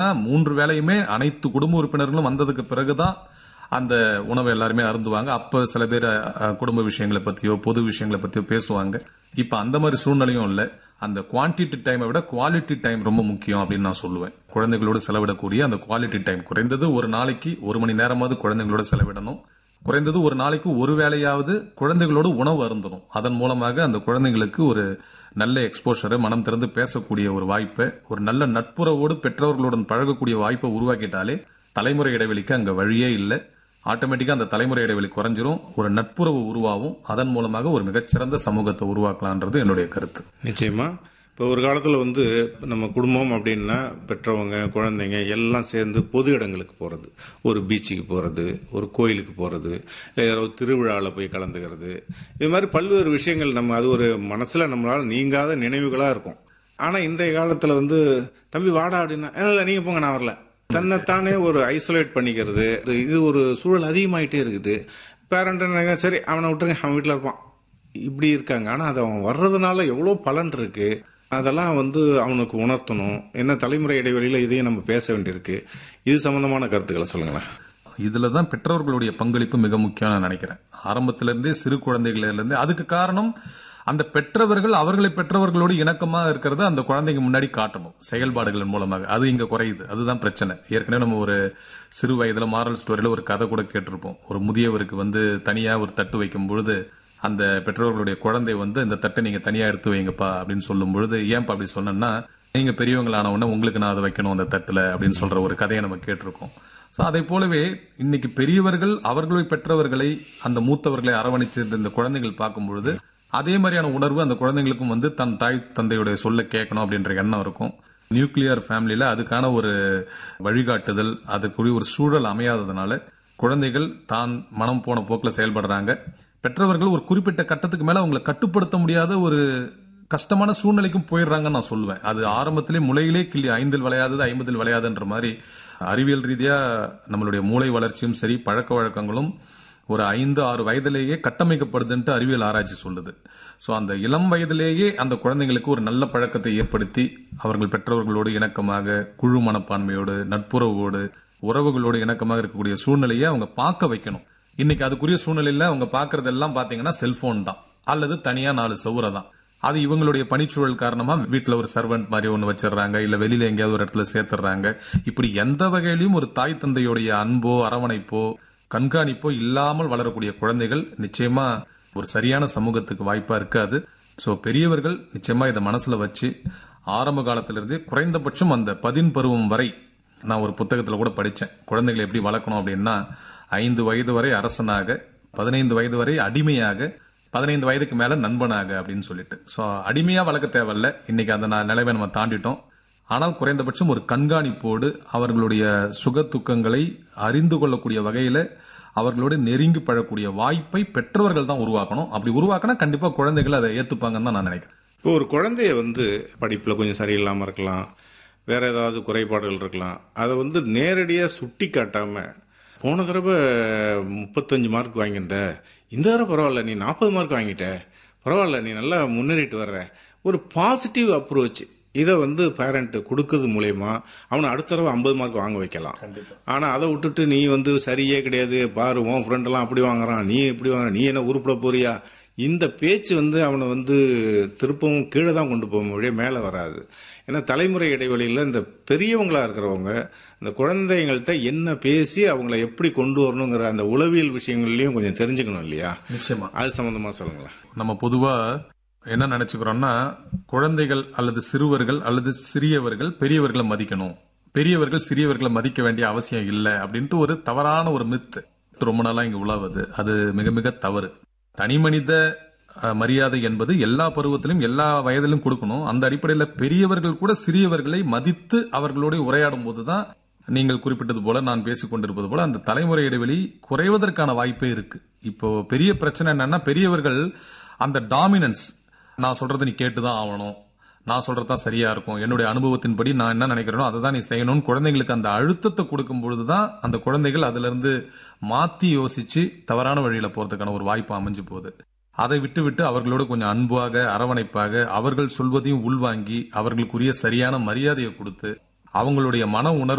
மூன்று வேளையுமே அனைத்து குடும்ப உறுப்பினர்களும் வந்ததுக்கு பிறகுதான் அந்த உணவை எல்லாருமே அருந்துவாங்க அப்ப சில பேர் அஹ், குடும்ப விஷயங்களை பத்தியோ பொது விஷயங்களை பத்தியோ பேசுவாங்க இப்ப அந்த மாதிரி சூழ்நிலையும் இல்ல அந்த குவான்டிட்டி டைமை விட குவாலிட்டி டைம் ரொம்ப முக்கியம் அப்படின்னு நான் சொல்லுவேன் குழந்தைகளோடு செலவிடக்கூடிய அந்த குவாலிட்டி டைம் குறைந்தது ஒரு நாளைக்கு ஒரு மணி நேரமாவது குழந்தைகளோட செலவிடணும் குறைந்தது ஒரு நாளைக்கு ஒரு வேளையாவது குழந்தைகளோடு உணவு அருந்தணும் அதன் மூலமாக அந்த குழந்தைங்களுக்கு ஒரு நல்ல எக்ஸ்போஷரை மனம் திறந்து பேசக்கூடிய ஒரு வாய்ப்பை ஒரு நல்ல நட்புறவோடு பெற்றோர்களுடன் பழகக்கூடிய வாய்ப்பை உருவாக்கிட்டாலே தலைமுறை இடைவெளிக்கு அங்க வழியே இல்லை ஆட்டோமேட்டிக்கா அந்த தலைமுறை இடைவெளி குறைஞ்சிரும் ஒரு நட்புறவு உருவாகும் அதன் மூலமாக ஒரு மிகச்சிறந்த சமூகத்தை உருவாக்கலான்றது என்னுடைய கருத்து நிச்சயமா இப்போ ஒரு காலத்தில் வந்து நம்ம குடும்பம் அப்படின்னா பெற்றவங்க குழந்தைங்க எல்லாம் சேர்ந்து பொது இடங்களுக்கு போகிறது ஒரு பீச்சுக்கு போகிறது ஒரு கோயிலுக்கு போகிறது இல்லை ஒரு திருவிழாவில் போய் கலந்துக்கிறது இது மாதிரி பல்வேறு விஷயங்கள் நம்ம அது ஒரு மனசில் நம்மளால் நீங்காத நினைவுகளாக இருக்கும் ஆனால் இன்றைய காலத்தில் வந்து தம்பி வாடா அப்படின்னா இல்லை நீங்கள் போங்க நான் வரல தன்னைத்தானே ஒரு ஐசோலேட் பண்ணிக்கிறது இது- இது ஒரு சூழல் அதிகமாயிட்டே இருக்குது பேரண்ட் சரி அவனை விட்டுருங்க அவன் வீட்டில் இருப்பான் இப்படி இருக்காங்க ஆனா அது அவன் வர்றதுனால எவ்வளோ பலன் இருக்கு அதெல்லாம் வந்து அவனுக்கு உணர்த்தணும் என்ன தலைமுறை இடைவெளியில இதையும் நம்ம பேச வேண்டியிருக்கு இது சம்பந்தமான கருத்துக்களை சொல்லுங்களேன் இதுல தான் பெற்றோர்களுடைய பங்களிப்பு மிக முக்கியம் நான் நினைக்கிறேன் ஆரம்பத்திலிருந்தே சிறு குழந்தைகள்ல இருந்தே அதுக்கு காரணம் அந்த பெற்றவர்கள் அவர்களை பெற்றவர்களோடு இணக்கமா இருக்கிறத அந்த குழந்தைக்கு முன்னாடி காட்டணும் செயல்பாடுகள் மூலமாக அது இங்க குறையுது அதுதான் பிரச்சனை ஏற்கனவே நம்ம ஒரு சிறு வயதுல மாரல் ஸ்டோரியில ஒரு கதை கூட கேட்டிருப்போம் ஒரு முதியவருக்கு வந்து தனியா ஒரு தட்டு வைக்கும் பொழுது அந்த பெற்றோர்களுடைய குழந்தை வந்து இந்த தட்டை நீங்க தனியா எடுத்து வைங்கப்பா அப்படின்னு சொல்லும் பொழுது ஏன்பா அப்படி சொன்னேன்னா நீங்க பெரியவங்களான உடனே உங்களுக்கு நான் அதை வைக்கணும் அந்த தட்டுல அப்படின்னு சொல்ற ஒரு கதையை நம்ம கேட்டிருக்கோம் சோ அதை போலவே இன்னைக்கு பெரியவர்கள் அவர்களை பெற்றவர்களை அந்த மூத்தவர்களை அரவணைச்சிருந்த இந்த குழந்தைகள் பார்க்கும் பொழுது அதே மாதிரியான உணர்வு அந்த குழந்தைங்களுக்கும் வந்து தன் தாய் தந்தையுடைய சொல்ல கேட்கணும் அப்படின்ற எண்ணம் இருக்கும் நியூக்ளியர் ஃபேமிலியில அதுக்கான ஒரு வழிகாட்டுதல் அதுக்குரிய ஒரு சூழல் அமையாததுனால குழந்தைகள் தான் மனம் போன போக்கில் செயல்படுறாங்க பெற்றவர்கள் ஒரு குறிப்பிட்ட கட்டத்துக்கு மேல அவங்களை கட்டுப்படுத்த முடியாத ஒரு கஷ்டமான சூழ்நிலைக்கும் போயிடுறாங்கன்னு நான் சொல்லுவேன் அது ஆரம்பத்திலே முளையிலே கிள்ளி ஐந்தில் விளையாதது ஐம்பதில் விளையாதுன்ற மாதிரி அறிவியல் ரீதியா நம்மளுடைய மூளை வளர்ச்சியும் சரி பழக்க வழக்கங்களும் ஒரு ஐந்து ஆறு வயதிலேயே கட்டமைக்கப்படுதுன்ட்டு அறிவியல் ஆராய்ச்சி சொல்லுது ஸோ அந்த இளம் வயதிலேயே அந்த குழந்தைங்களுக்கு ஒரு நல்ல பழக்கத்தை ஏற்படுத்தி அவர்கள் பெற்றவர்களோடு இணக்கமாக குழு மனப்பான்மையோடு நட்புறவோடு உறவுகளோடு இணக்கமாக இருக்கக்கூடிய சூழ்நிலையை அவங்க பார்க்க வைக்கணும் இன்னைக்கு அதுக்குரிய சூழ்நிலையில அவங்க பார்க்கறதெல்லாம் பாத்தீங்கன்னா செல்போன் தான் அல்லது தனியா நாலு செவுரை தான் அது இவங்களுடைய பணிச்சூழல் காரணமா வீட்டுல ஒரு சர்வெண்ட் மாதிரி ஒண்ணு வச்சிடுறாங்க இல்ல வெளியில எங்கேயாவது ஒரு இடத்துல சேர்த்துறாங்க இப்படி எந்த வகையிலும் ஒரு தாய் தந்தையுடைய அன்போ அரவணைப்போ கண்காணிப்போ இல்லாமல் வளரக்கூடிய குழந்தைகள் நிச்சயமா ஒரு சரியான சமூகத்துக்கு வாய்ப்பா இருக்காது சோ பெரியவர்கள் நிச்சயமா இதை மனசுல வச்சு ஆரம்ப காலத்திலிருந்தே குறைந்தபட்சம் அந்த பதின் பருவம் வரை நான் ஒரு புத்தகத்துல கூட படிச்சேன் குழந்தைகளை எப்படி வளர்க்கணும் அப்படின்னா ஐந்து வயது வரை அரசனாக பதினைந்து வயது வரை அடிமையாக பதினைந்து வயதுக்கு மேல நண்பனாக அப்படின்னு சொல்லிட்டு சோ அடிமையா வளர்க்க தேவையில்ல இன்னைக்கு அந்த ந- நிலைமை நம்ம தாண்டிட்டோம் ஆனால் குறைந்தபட்சம் ஒரு கண்காணிப்போடு அவர்களுடைய சுக துக்கங்களை அறிந்து கொள்ளக்கூடிய வகையில அவர்களோடு நெருங்கி பழக்கூடிய வாய்ப்பை பெற்றவர்கள் தான் உருவாக்கணும் அப்படி உருவாக்கினா கண்டிப்பா குழந்தைகள் அதை ஏத்துப்பாங்கன்னு தான் நான் நினைக்கிறேன் இப்போ ஒரு குழந்தைய வந்து படிப்புல கொஞ்சம் சரியில்லாம இருக்கலாம் வேற ஏதாவது குறைபாடுகள் இருக்கலாம் அதை வந்து நேரடியா சுட்டி காட்டாம போன தடவை முப்பத்தஞ்சு மார்க் வாங்கியிருந்த இந்த தடவை பரவாயில்ல நீ நாற்பது மார்க் வாங்கிட்ட பரவாயில்ல நீ நல்லா முன்னேறிட்டு வர்ற ஒரு பாசிட்டிவ் அப்ரோச் இதை வந்து பேரண்ட் கொடுக்கறது மூலயமா அவனை அடுத்த தடவை ஐம்பது மார்க் வாங்க வைக்கலாம் ஆனா அதை விட்டுட்டு நீ வந்து சரியே கிடையாது பாரு உன் ஃப்ரெண்ட் எல்லாம் அப்படி வாங்குறான் நீ இப்படி வாங்குற நீ என்ன உருப்பிட போறியா இந்த பேச்சு வந்து அவனை வந்து திருப்பவும் கீழே தான் கொண்டு போக முடியும் மேலே வராது ஏன்னா தலைமுறை இடைவெளியில் இந்த பெரியவங்களா இருக்கிறவங்க இந்த குழந்தைங்கள்ட்ட என்ன பேசி அவங்கள எப்படி கொண்டு வரணுங்கிற அந்த உளவியல் விஷயங்கள்லயும் கொஞ்சம் தெரிஞ்சுக்கணும் இல்லையா நிச்சயமா அது சம்பந்தமா சொல்லுங்களேன் நம்ம பொதுவா என்ன நினைச்சுக்கிறோம்னா குழந்தைகள் அல்லது சிறுவர்கள் அல்லது சிறியவர்கள் பெரியவர்களை மதிக்கணும் பெரியவர்கள் சிறியவர்களை மதிக்க வேண்டிய அவசியம் இல்லை அப்படின்ட்டு ஒரு தவறான ஒரு மித்து ரொம்ப நாளா இங்க உலாவுது அது மிக மிக தவறு தனி மனித அஹ், மரியாதை என்பது எல்லா பருவத்திலும் எல்லா வயதிலும் கொடுக்கணும் அந்த அடிப்படையில் பெரியவர்கள் கூட சிறியவர்களை மதித்து அவர்களோடு உரையாடும் போதுதான் நீங்கள் குறிப்பிட்டது போல நான் பேசிக் கொண்டிருப்பது போல அந்த தலைமுறை இடைவெளி குறைவதற்கான வாய்ப்பே இருக்கு இப்போ பெரிய பிரச்சனை என்னன்னா பெரியவர்கள் அந்த டாமினன்ஸ் நான் சொல்றதை நீ கேட்டுதான் ஆகணும் நான் சொல்றதுதான் சரியா இருக்கும் என்னுடைய அனுபவத்தின்படி நான் என்ன நினைக்கிறேனோ அதை தான் நீ செய்யணும்னு குழந்தைங்களுக்கு அந்த அழுத்தத்தை கொடுக்கும் பொழுதுதான் அந்த குழந்தைகள் அதுல இருந்து மாத்தி யோசிச்சு தவறான வழியில போறதுக்கான ஒரு வாய்ப்பு அமைஞ்சு போகுது அதை விட்டு விட்டு அவர்களோடு கொஞ்சம் அன்பாக அரவணைப்பாக அவர்கள் சொல்வதையும் உள்வாங்கி அவர்களுக்குரிய சரியான மரியாதையை கொடுத்து அவங்களுடைய மன உணர்வு